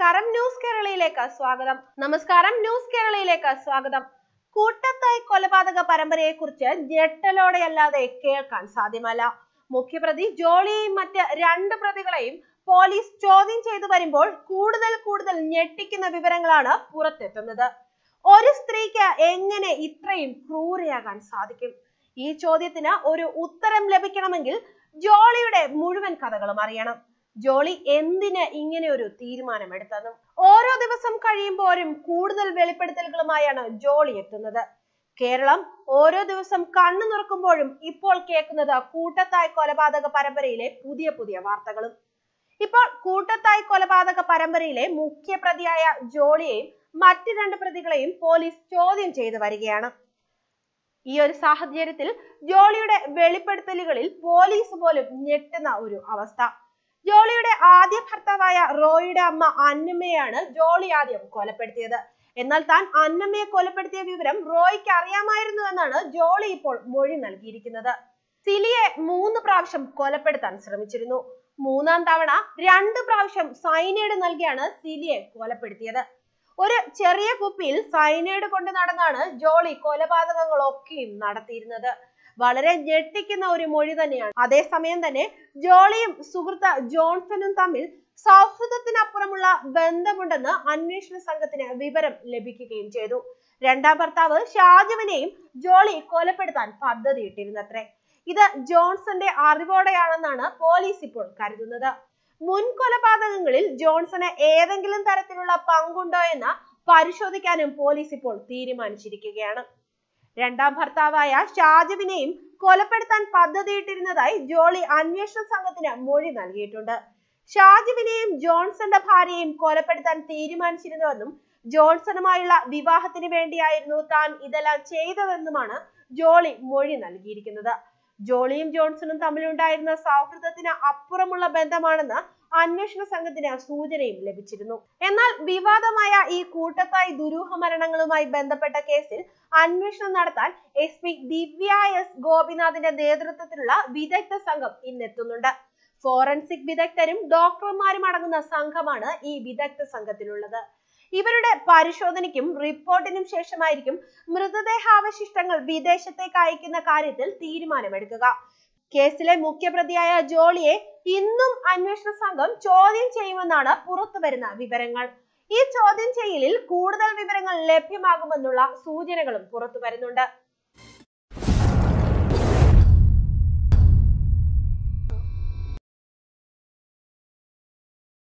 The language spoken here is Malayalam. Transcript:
നമസ്കാരം ന്യൂസ് കേരളയിലേക്ക് സ്വാഗതം നമസ്കാരം ന്യൂസ് കേരളയിലേക്ക് സ്വാഗതം കൂട്ടത്തായി കൊലപാതക പരമ്പരയെ കുറിച്ച് ഞെട്ടലോടെയല്ലാതെ കേൾക്കാൻ സാധ്യമല്ല മുഖ്യപ്രതി ജോളിയെയും മറ്റ് രണ്ട് പ്രതികളെയും പോലീസ് ചോദ്യം ചെയ്തു വരുമ്പോൾ കൂടുതൽ കൂടുതൽ ഞെട്ടിക്കുന്ന വിവരങ്ങളാണ് പുറത്തെത്തുന്നത് ഒരു സ്ത്രീക്ക് എങ്ങനെ ഇത്രയും ക്രൂരയാകാൻ സാധിക്കും ഈ ചോദ്യത്തിന് ഒരു ഉത്തരം ലഭിക്കണമെങ്കിൽ ജോളിയുടെ മുഴുവൻ കഥകളും അറിയണം ജോളി എന്തിന് ഇങ്ങനെ ഒരു തീരുമാനമെടുത്തതെന്നും ഓരോ ദിവസം കഴിയുമ്പോഴും കൂടുതൽ വെളിപ്പെടുത്തലുകളുമായാണ് ജോളി എത്തുന്നത് കേരളം ഓരോ ദിവസം കണ്ണു തുറക്കുമ്പോഴും ഇപ്പോൾ കേൾക്കുന്നത് കൂട്ടത്തായ് കൊലപാതക പരമ്പരയിലെ പുതിയ പുതിയ വാർത്തകളും ഇപ്പോൾ കൂട്ടത്തായ് കൊലപാതക പരമ്പരയിലെ മുഖ്യ പ്രതിയായ ജോളിയെയും മറ്റ് രണ്ട് പ്രതികളെയും പോലീസ് ചോദ്യം ചെയ്തു വരികയാണ് ഈ ഒരു സാഹചര്യത്തിൽ ജോളിയുടെ വെളിപ്പെടുത്തലുകളിൽ പോലീസ് പോലും ഞെട്ടുന്ന ഒരു അവസ്ഥ ജോളിയുടെ ആദ്യ ഭർത്താവായ റോയിയുടെ അമ്മ അന്നമ്മയാണ് ജോളി ആദ്യം കൊലപ്പെടുത്തിയത് എന്നാൽ താൻ അന്നമ്മയെ കൊലപ്പെടുത്തിയ വിവരം റോയ്ക്ക് അറിയാമായിരുന്നു എന്നാണ് ജോളി ഇപ്പോൾ മൊഴി നൽകിയിരിക്കുന്നത് സിലിയെ മൂന്ന് പ്രാവശ്യം കൊലപ്പെടുത്താൻ ശ്രമിച്ചിരുന്നു മൂന്നാം തവണ രണ്ട് പ്രാവശ്യം സൈനൈഡ് നൽകിയാണ് സിലിയെ കൊലപ്പെടുത്തിയത് ഒരു ചെറിയ കുപ്പിയിൽ സൈനൈഡ് കൊണ്ട് നടന്നാണ് ജോളി കൊലപാതകങ്ങളൊക്കെയും നടത്തിയിരുന്നത് വളരെ ഞെട്ടിക്കുന്ന ഒരു മൊഴി തന്നെയാണ് അതേസമയം തന്നെ ജോളിയും സുഹൃത്ത് ജോൺസണും തമ്മിൽ സൗഹൃദത്തിനപ്പുറമുള്ള ബന്ധമുണ്ടെന്ന് അന്വേഷണ സംഘത്തിന് വിവരം ലഭിക്കുകയും ചെയ്തു രണ്ടാം ഭർത്താവ് ഷാജുവിനെയും ജോളി കൊലപ്പെടുത്താൻ പദ്ധതിയിട്ടിരുന്നത്രേ ഇത് ജോൺസന്റെ അറിവോടെയാണെന്നാണ് പോലീസ് ഇപ്പോൾ കരുതുന്നത് മുൻ കൊലപാതകങ്ങളിൽ ജോൺസന് ഏതെങ്കിലും തരത്തിലുള്ള പങ്കുണ്ടോ എന്ന് പരിശോധിക്കാനും പോലീസ് ഇപ്പോൾ തീരുമാനിച്ചിരിക്കുകയാണ് രണ്ടാം ഭർത്താവായ ഷാജുവിനെയും കൊലപ്പെടുത്താൻ പദ്ധതിയിട്ടിരുന്നതായി ജോളി അന്വേഷണ സംഘത്തിന് മൊഴി നൽകിയിട്ടുണ്ട് ഷാജുവിനെയും ജോൺസന്റെ ഭാര്യയെയും കൊലപ്പെടുത്താൻ തീരുമാനിച്ചിരുന്നുവെന്നും ജോൺസണുമായുള്ള വിവാഹത്തിന് വേണ്ടിയായിരുന്നു താൻ ഇതെല്ലാം ചെയ്തതെന്നുമാണ് ജോളി മൊഴി നൽകിയിരിക്കുന്നത് ജോളിയും ജോൺസണും തമ്മിലുണ്ടായിരുന്ന സൗഹൃദത്തിന് അപ്പുറമുള്ള ബന്ധമാണെന്ന് അന്വേഷണ സംഘത്തിന് സൂചനയും ലഭിച്ചിരുന്നു എന്നാൽ വിവാദമായ ഈ കൂട്ടത്തായി ദുരൂഹ മരണങ്ങളുമായി ബന്ധപ്പെട്ട കേസിൽ അന്വേഷണം നടത്താൻ എസ് പി ദിവ്യ എസ് ഗോപിനാഥിന്റെ നേതൃത്വത്തിലുള്ള വിദഗ്ധ സംഘം ഇന്നെത്തുന്നുണ്ട് ഫോറൻസിക് വിദഗ്ധരും ഡോക്ടർമാരും അടങ്ങുന്ന സംഘമാണ് ഈ വിദഗ്ധ സംഘത്തിലുള്ളത് ഇവരുടെ പരിശോധനയ്ക്കും റിപ്പോർട്ടിനും ശേഷമായിരിക്കും മൃതദേഹാവശിഷ്ടങ്ങൾ വിദേശത്തേക്ക് അയക്കുന്ന കാര്യത്തിൽ തീരുമാനമെടുക്കുക കേസിലെ മുഖ്യപ്രതിയായ ജോളിയെ ഇന്നും അന്വേഷണ സംഘം ചോദ്യം ചെയ്യുമെന്നാണ് പുറത്തുവരുന്ന വിവരങ്ങൾ ഈ ചോദ്യം ചെയ്യലിൽ കൂടുതൽ വിവരങ്ങൾ ലഭ്യമാകുമെന്നുള്ള സൂചനകളും പുറത്തു വരുന്നുണ്ട്